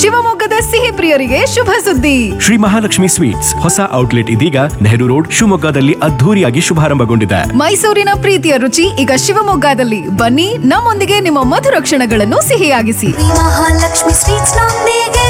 ಶಿವಮೊಗ್ಗದ ಸಿಹಿ ಪ್ರಿಯರಿಗೆ ಶುಭ ಸುದ್ದಿ ಶ್ರೀ ಮಹಾಲಕ್ಷ್ಮಿ ಸ್ವೀಟ್ಸ್ ಹೊಸ ಔಟ್ಲೆಟ್ ಇದೀಗ ನೆಹರು ರೋಡ್ ಶಿವಮೊಗ್ಗದಲ್ಲಿ ಅದ್ಧೂರಿಯಾಗಿ ಶುಭಾರಂಭಗೊಂಡಿದೆ ಮೈಸೂರಿನ ಪ್ರೀತಿಯ ರುಚಿ ಈಗ ಶಿವಮೊಗ್ಗದಲ್ಲಿ ಬನ್ನಿ ನಮ್ಮೊಂದಿಗೆ ನಿಮ್ಮ ಮಧುರ ಕ್ಷಣಗಳನ್ನು ಸಿಹಿಯಾಗಿಸಿ ಮಹಾಲಕ್ಷ್ಮಿ ಸ್ವೀಟ್ಸ್ ನೊಂದಿಗೆ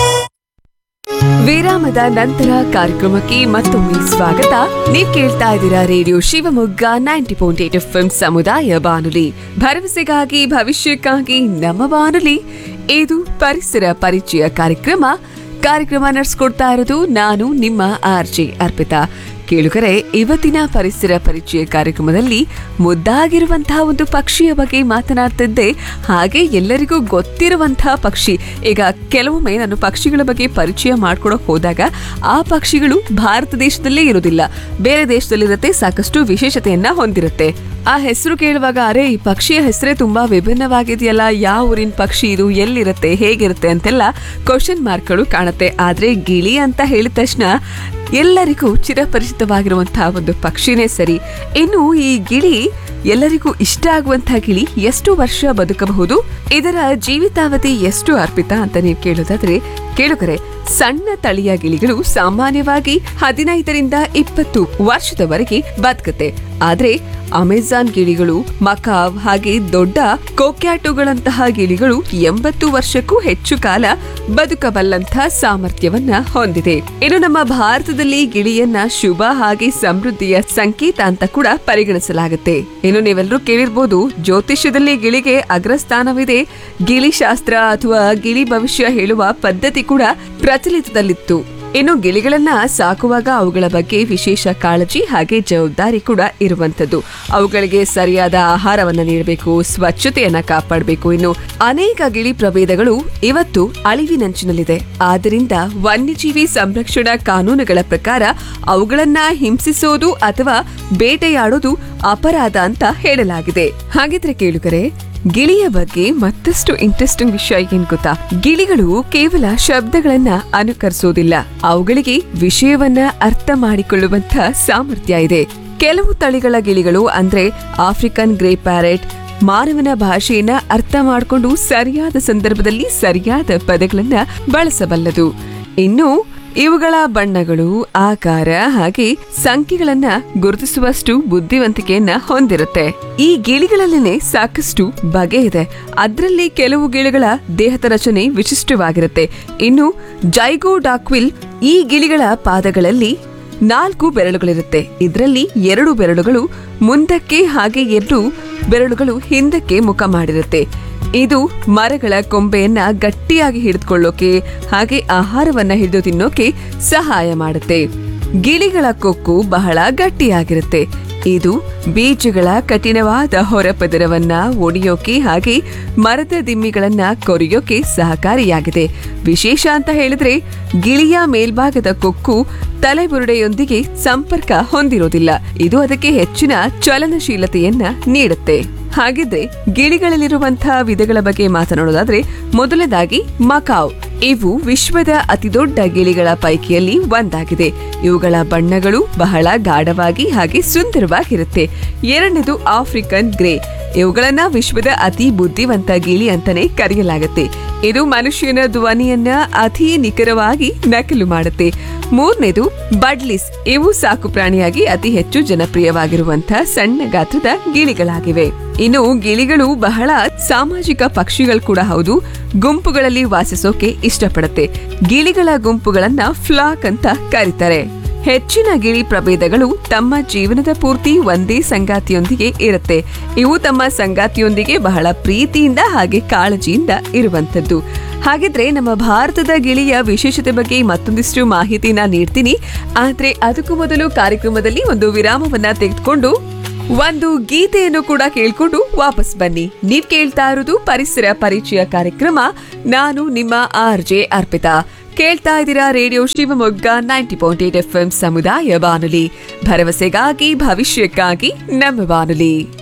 ವಿರಾಮದ ನಂತರ ಕಾರ್ಯಕ್ರಮಕ್ಕೆ ಮತ್ತೊಮ್ಮೆ ಸ್ವಾಗತ ನೀವ್ ಕೇಳ್ತಾ ಇದ್ದೀರಾ radio Shivamogga ninety point eight F ಸಮುದಾಯ ಬಾನುಲಿ ಭರವಸೆಗಾಗಿ ಭವಿಷ್ಯಕ್ಕಾಗಿ ನಮ್ಮ ಬಾನುಲಿ ಇದು ಪರಿಸರ ಪರಿಚಯ ಕಾರ್ಯಕ್ರಮ ಕಾರ್ಯಕ್ರಮ ನಡೆಸ್ಕೊಡ್ತಾ ಇರೋದು ನಾನು ನಿಮ್ಮ ಆರ್ ಜೆ ಅರ್ಪಿತಾ ಕೇಳುಗರೆ ಇವತ್ತಿನ ಪರಿಸರ ಪರಿಚಯ ಕಾರ್ಯಕ್ರಮದಲ್ಲಿ ಮುದ್ದಾಗಿರುವಂತಹ ಒಂದು ಪಕ್ಷಿಯ ಬಗ್ಗೆ ಮಾತನಾಡ್ತಿದ್ದೆ ಹಾಗೆ ಎಲ್ಲರಿಗೂ ಗೊತ್ತಿರುವಂತಹ ಪಕ್ಷಿ ಈಗ ಕೆಲವೊಮ್ಮೆ ನಾನು ಪಕ್ಷಿಗಳ ಬಗ್ಗೆ ಪರಿಚಯ ಮಾಡ್ಕೊಡಕ್ ಹೋದಾಗ ಆ ಪಕ್ಷಿಗಳು ಭಾರತ ದೇಶದಲ್ಲೇ ಇರೋದಿಲ್ಲ ಬೇರೆ ದೇಶದಲ್ಲಿರುತ್ತೆ ಸಾಕಷ್ಟು ವಿಶೇಷತೆಯನ್ನ ಹೊಂದಿರುತ್ತೆ ಆ ಹೆಸರು ಕೇಳುವಾಗ ಅರೆ ಈ ಪಕ್ಷಿಯ ಹೆಸರೇ ತುಂಬಾ ವಿಭಿನ್ನವಾಗಿದೆಯಲ್ಲ ಯಾವ ಊರಿನ ಪಕ್ಷಿ ಇದು ಎಲ್ಲಿರುತ್ತೆ ಹೇಗಿರುತ್ತೆ ಅಂತೆಲ್ಲ ಕ್ವಶನ್ ಮಾರ್ಕ್ಗಳು ಕಾಣುತ್ತೆ ಆದ್ರೆ ಗಿಳಿ ಅಂತ ಹೇಳಿದ ತಕ್ಷಣ ಎಲ್ಲರಿಗೂ ಚಿರಪರಿಚಿತವಾಗಿರುವಂತಹ ಒಂದು ಪಕ್ಷಿನೇ ಸರಿ ಇನ್ನು ಈ ಗಿಳಿ ಎಲ್ಲರಿಗೂ ಇಷ್ಟ ಆಗುವಂತಹ ಗಿಳಿ ಎಷ್ಟು ವರ್ಷ ಬದುಕಬಹುದು ಇದರ ಜೀವಿತಾವಧಿ ಎಷ್ಟು ಅರ್ಪಿತ ಅಂತ ನೀವು ಕೇಳೋದಾದ್ರೆ ಕೇಳುಗರೆ ಸಣ್ಣ ತಳಿಯ ಗಿಳಿಗಳು ಸಾಮಾನ್ಯವಾಗಿ ಹದಿನೈದರಿಂದ ಇಪ್ಪತ್ತು ವರ್ಷದವರೆಗೆ ಬದುಕುತ್ತೆ ಆದ್ರೆ ಅಮೆಜಾನ್ ಗಿಳಿಗಳು ಮಕಾವ್ ಹಾಗೆ ದೊಡ್ಡ ಕೊಕ್ಯಾಟುಗಳಂತಹ ಗಿಳಿಗಳು ಎಂಬತ್ತು ವರ್ಷಕ್ಕೂ ಹೆಚ್ಚು ಕಾಲ ಬದುಕಬಲ್ಲಂತಹ ಸಾಮರ್ಥ್ಯವನ್ನ ಹೊಂದಿದೆ ಇನ್ನು ನಮ್ಮ ಭಾರತದಲ್ಲಿ ಗಿಳಿಯನ್ನ ಶುಭ ಹಾಗೆ ಸಮೃದ್ಧಿಯ ಸಂಕೇತ ಅಂತ ಕೂಡ ಪರಿಗಣಿಸಲಾಗುತ್ತೆ ಇನ್ನು ನೀವೆಲ್ಲರೂ ಕೇಳಿರ್ಬೋದು ಜ್ಯೋತಿಷ್ಯದಲ್ಲಿ ಗಿಳಿಗೆ ಅಗ್ರಸ್ಥಾನವಿದೆ ಗಿಳಿ ಶಾಸ್ತ್ರ ಅಥವಾ ಗಿಳಿ ಭವಿಷ್ಯ ಹೇಳುವ ಪದ್ಧತಿ ಕೂಡ ಪ್ರಚಲಿತದಲ್ಲಿತ್ತು ಇನ್ನು ಗಿಳಿಗಳನ್ನ ಸಾಕುವಾಗ ಅವುಗಳ ಬಗ್ಗೆ ವಿಶೇಷ ಕಾಳಜಿ ಹಾಗೆ ಜವಾಬ್ದಾರಿ ಕೂಡ ಇರುವಂತದ್ದು ಅವುಗಳಿಗೆ ಸರಿಯಾದ ಆಹಾರವನ್ನ ನೀಡಬೇಕು ಸ್ವಚ್ಛತೆಯನ್ನ ಕಾಪಾಡಬೇಕು ಇನ್ನು ಅನೇಕ ಗಿಳಿ ಪ್ರಭೇದಗಳು ಇವತ್ತು ಅಳಿವಿನಂಚಿನಲ್ಲಿದೆ ಆದ್ದರಿಂದ ವನ್ಯಜೀವಿ ಸಂರಕ್ಷಣಾ ಕಾನೂನುಗಳ ಪ್ರಕಾರ ಅವುಗಳನ್ನ ಹಿಂಸಿಸೋದು ಅಥವಾ ಬೇಟೆಯಾಡೋದು ಅಪರಾಧ ಅಂತ ಹೇಳಲಾಗಿದೆ ಹಾಗಿದ್ರೆ ಕೇಳುಗರೆ ಗಿಳಿಯ ಬಗ್ಗೆ ಮತ್ತಷ್ಟು ಇಂಟ್ರೆಸ್ಟಿಂಗ್ ವಿಷಯ ಏನ್ ಗೊತ್ತಾ ಗಿಳಿಗಳು ಕೇವಲ ಶಬ್ದಗಳನ್ನ ಅನುಕರಿಸೋದಿಲ್ಲ ಅವುಗಳಿಗೆ ವಿಷಯವನ್ನ ಅರ್ಥ ಮಾಡಿಕೊಳ್ಳುವಂತ ಸಾಮರ್ಥ್ಯ ಇದೆ ಕೆಲವು ತಳಿಗಳ ಗಿಳಿಗಳು ಅಂದ್ರೆ ಆಫ್ರಿಕನ್ ಗ್ರೇ ಪ್ಯಾರೆಟ್ ಮಾನವನ ಭಾಷೆಯನ್ನ ಅರ್ಥ ಮಾಡಿಕೊಂಡು ಸರಿಯಾದ ಸಂದರ್ಭದಲ್ಲಿ ಸರಿಯಾದ ಪದಗಳನ್ನ ಬಳಸಬಲ್ಲದು ಇನ್ನು ಇವುಗಳ ಬಣ್ಣಗಳು ಆಕಾರ ಹಾಗೆ ಸಂಖ್ಯೆಗಳನ್ನ ಗುರುತಿಸುವಷ್ಟು ಬುದ್ಧಿವಂತಿಕೆಯನ್ನ ಹೊಂದಿರುತ್ತೆ ಈ ಗಿಳಿಗಳಲ್ಲಿನೇ ಸಾಕಷ್ಟು ಬಗೆ ಇದೆ ಅದರಲ್ಲಿ ಕೆಲವು ಗಿಳಿಗಳ ದೇಹದ ರಚನೆ ವಿಶಿಷ್ಟವಾಗಿರುತ್ತೆ ಇನ್ನು ಜೈಗೋಡಾಕ್ವಿಲ್ ಈ ಗಿಳಿಗಳ ಪಾದಗಳಲ್ಲಿ ನಾಲ್ಕು ಬೆರಳುಗಳಿರುತ್ತೆ ಇದರಲ್ಲಿ ಎರಡು ಬೆರಳುಗಳು ಮುಂದಕ್ಕೆ ಹಾಗೆ ಎರಡು ಬೆರಳುಗಳು ಹಿಂದಕ್ಕೆ ಮುಖ ಮಾಡಿರುತ್ತೆ ಇದು ಮರಗಳ ಕೊಂಬೆಯನ್ನ ಗಟ್ಟಿಯಾಗಿ ಹಿಡಿದುಕೊಳ್ಳೋಕೆ ಹಾಗೆ ಆಹಾರವನ್ನ ಹಿಡಿದು ತಿನ್ನೋಕೆ ಸಹಾಯ ಮಾಡುತ್ತೆ ಗಿಳಿಗಳ ಕೊಕ್ಕು ಬಹಳ ಗಟ್ಟಿಯಾಗಿರುತ್ತೆ ಇದು ಬೀಜಗಳ ಕಠಿಣವಾದ ಹೊರಪದರವನ್ನ ಒಡೆಯೋಕೆ ಹಾಗೆ ಮರದ ದಿಮ್ಮಿಗಳನ್ನ ಕೊರೆಯೋಕೆ ಸಹಕಾರಿಯಾಗಿದೆ ವಿಶೇಷ ಅಂತ ಹೇಳಿದ್ರೆ ಗಿಳಿಯ ಮೇಲ್ಭಾಗದ ಕೊಕ್ಕು ತಲೆಬುರುಡೆಯೊಂದಿಗೆ ಸಂಪರ್ಕ ಹೊಂದಿರೋದಿಲ್ಲ ಇದು ಅದಕ್ಕೆ ಹೆಚ್ಚಿನ ಚಲನಶೀಲತೆಯನ್ನ ನೀಡುತ್ತೆ ಹಾಗಿದ್ರೆ ಗಿಳಿಗಳಲ್ಲಿರುವಂತಹ ವಿಧಗಳ ಬಗ್ಗೆ ಮಾತನಾಡೋದಾದ್ರೆ ಮೊದಲನೇದಾಗಿ ಮಕಾವ್ ಇವು ವಿಶ್ವದ ಅತಿದೊಡ್ಡ ಗಿಳಿಗಳ ಪೈಕಿಯಲ್ಲಿ ಒಂದಾಗಿದೆ ಇವುಗಳ ಬಣ್ಣಗಳು ಬಹಳ ಗಾಢವಾಗಿ ಹಾಗೆ ಸುಂದರವಾಗಿರುತ್ತೆ ಎರಡನೇದು ಆಫ್ರಿಕನ್ ಗ್ರೇ ಇವುಗಳನ್ನ ವಿಶ್ವದ ಅತಿ ಬುದ್ಧಿವಂತ ಗಿಳಿ ಅಂತಾನೆ ಕರೆಯಲಾಗುತ್ತೆ ಇದು ಮನುಷ್ಯನ ಧ್ವನಿಯನ್ನ ಅತಿ ನಿಖರವಾಗಿ ನಕಲು ಮಾಡುತ್ತೆ ಮೂರನೇದು ಬಡ್ಲಿಸ್ ಇವು ಸಾಕು ಪ್ರಾಣಿಯಾಗಿ ಅತಿ ಹೆಚ್ಚು ಜನಪ್ರಿಯವಾಗಿರುವಂತಹ ಸಣ್ಣ ಗಾತ್ರದ ಗಿಳಿಗಳಾಗಿವೆ ಇನ್ನು ಗಿಳಿಗಳು ಬಹಳ ಸಾಮಾಜಿಕ ಪಕ್ಷಿಗಳು ಕೂಡ ಹೌದು ಗುಂಪುಗಳಲ್ಲಿ ವಾಸಿಸೋಕೆ ಇಷ್ಟಪಡುತ್ತೆ ಗಿಳಿಗಳ ಗುಂಪುಗಳನ್ನ ಫ್ಲಾಕ್ ಅಂತ ಕರೀತಾರೆ ಹೆಚ್ಚಿನ ಗಿಳಿ ಪ್ರಭೇದಗಳು ತಮ್ಮ ಜೀವನದ ಪೂರ್ತಿ ಒಂದೇ ಸಂಗಾತಿಯೊಂದಿಗೆ ಇರುತ್ತೆ ಇವು ತಮ್ಮ ಸಂಗಾತಿಯೊಂದಿಗೆ ಬಹಳ ಪ್ರೀತಿಯಿಂದ ಹಾಗೆ ಕಾಳಜಿಯಿಂದ ಇರುವಂತದ್ದು ಹಾಗಿದ್ರೆ ನಮ್ಮ ಭಾರತದ ಗಿಳಿಯ ವಿಶೇಷತೆ ಬಗ್ಗೆ ಮತ್ತೊಂದಿಷ್ಟು ಮಾಹಿತಿನ ನೀಡ್ತೀನಿ ಆದ್ರೆ ಅದಕ್ಕೂ ಮೊದಲು ಕಾರ್ಯಕ್ರಮದಲ್ಲಿ ಒಂದು ವಿರಾಮವನ್ನ ತೆಗೆದುಕೊಂಡು ಒಂದು ಗೀತೆಯನ್ನು ಕೂಡ ಕೇಳ್ಕೊಂಡು ವಾಪಸ್ ಬನ್ನಿ ನೀವ್ ಕೇಳ್ತಾ ಇರೋದು ಪರಿಸರ ಪರಿಚಯ ಕಾರ್ಯಕ್ರಮ ನಾನು ನಿಮ್ಮ ಆರ್ ಜೆ ಅರ್ಪಿತಾ ಕೇಳ್ತಾ ಇದ್ದೀರಾ radio Shivamogga ninety point eight F ಸಮುದಾಯ ಬಾನುಲಿ ಭರವಸೆಗಾಗಿ ಭವಿಷ್ಯಕ್ಕಾಗಿ ನಮ್ಮ ಬಾನುಲಿ